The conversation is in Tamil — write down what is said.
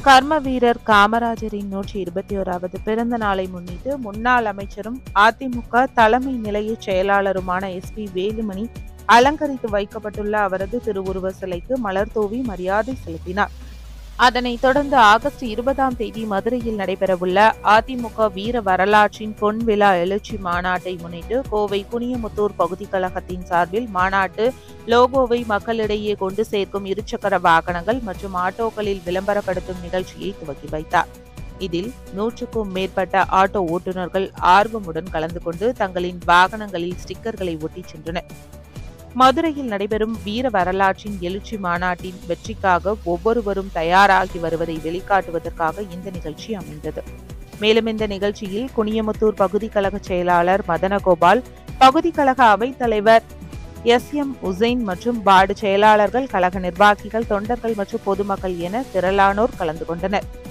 கர்ம வீரர் காமராஜரின் நூற்றி இருபத்தி ஓராவது பிறந்த நாளை முன்னிட்டு முன்னாள் அமைச்சரும் அதிமுக தலைமை நிலைய செயலாளருமான எஸ் பி வேலுமணி அலங்கரித்து வைக்கப்பட்டுள்ள அவரது திருவுருவ சிலைக்கு மலர் தூவி மரியாதை செலுத்தினார் அதனைத் தொடர்ந்து ஆகஸ்ட் இருபதாம் தேதி மதுரையில் நடைபெறவுள்ள அதிமுக வீர வரலாற்றின் பொன் விழா எழுச்சி மாநாட்டை முன்னிட்டு கோவை குனியமுத்தூர் பகுதி கழகத்தின் சார்பில் மாநாட்டு லோகோவை மக்களிடையே கொண்டு சேர்க்கும் இருசக்கர வாகனங்கள் மற்றும் ஆட்டோக்களில் விளம்பரப்படுத்தும் நிகழ்ச்சியை துவக்கி வைத்தார் இதில் நூற்றுக்கும் மேற்பட்ட ஆட்டோ ஓட்டுநர்கள் ஆர்வமுடன் கலந்து கொண்டு தங்களின் வாகனங்களில் ஸ்டிக்கர்களை ஒட்டிச் சென்றனர் மதுரையில் நடைபெறும் வீர வரலாற்றின் எழுச்சி மாநாட்டின் வெற்றிக்காக ஒவ்வொருவரும் தயாராகி வருவதை வெளிக்காட்டுவதற்காக இந்த நிகழ்ச்சி அமைந்தது மேலும் இந்த நிகழ்ச்சியில் குனியமுத்தூர் பகுதி கழக செயலாளர் மதனகோபால் பகுதி கழக அவைத் தலைவர் எஸ் எம் உசைன் மற்றும் வார்டு செயலாளர்கள் கழக நிர்வாகிகள் தொண்டர்கள் மற்றும் பொதுமக்கள் என திரளானோர் கலந்து கொண்டனர்